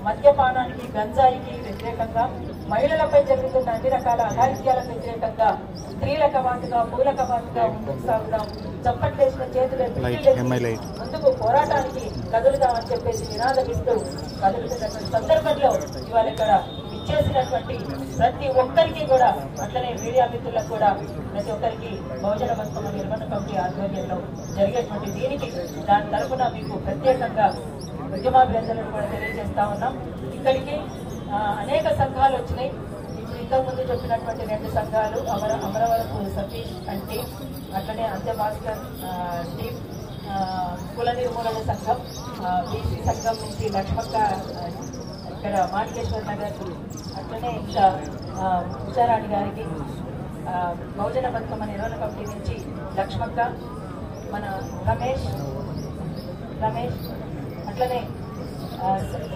మద్యపానానికి గంజాయికి వ్యతిరేకంగా మహిళలపై జరుగుతున్న అన్ని రకాల అఘాయిత్యాలకు వ్యతిరేకంగా స్త్రీలకు వాటుగా పూలకు వాటుగా ముందుకు సాగుదాం చప్పట్లేసిన చేతులు ఎత్తి ముందుకు పోరాటానికి కదులుదామని చెప్పేసి నినాదమిస్తూ కదులుతున్నటువంటి సందర్భంలో ఇవాళ ఇక్కడ ఇచ్చేసినటువంటి ప్రతి ఒక్కరికి కూడా అట్లనే మీడియా మిత్రులకు కూడా ప్రతి ఒక్కరికి బహుజన బతుకమ్మ నిర్మాణ కమిటీ ఆధ్వర్యంలో జరిగేటువంటి దీనికి దాని తరఫున మీకు ప్రత్యేకంగా ఉద్యమాభినందనలు కూడా తెలియజేస్తా ఉన్నాం ఇక్కడికి ఆ, అనేక సంఘాలు వచ్చినాయి ఇప్పుడు ఇంతకుముందు చెప్పినటువంటి రెండు సంఘాలు అమర అమరవరపు సతీష్ అండ్ టీం అట్లనే అంత్య భాస్కర్ ఆ, టీం ఆ, కుల నిర్మూలన సంఘం బీసీ సంఘం నుంచి లక్ష్మక్క ఆ, ఇక్కడ మాణికేశ్వర్ నగర్ అట్లనే ఇంకా ఆ, ఉషారాణి గారికి ఆ, బహుజన బతుకమ్మ నిర్వహణ కమిటీ నుంచి లక్ష్మక్క మన రమేష్ రమేష్ అట్లనే ఆ,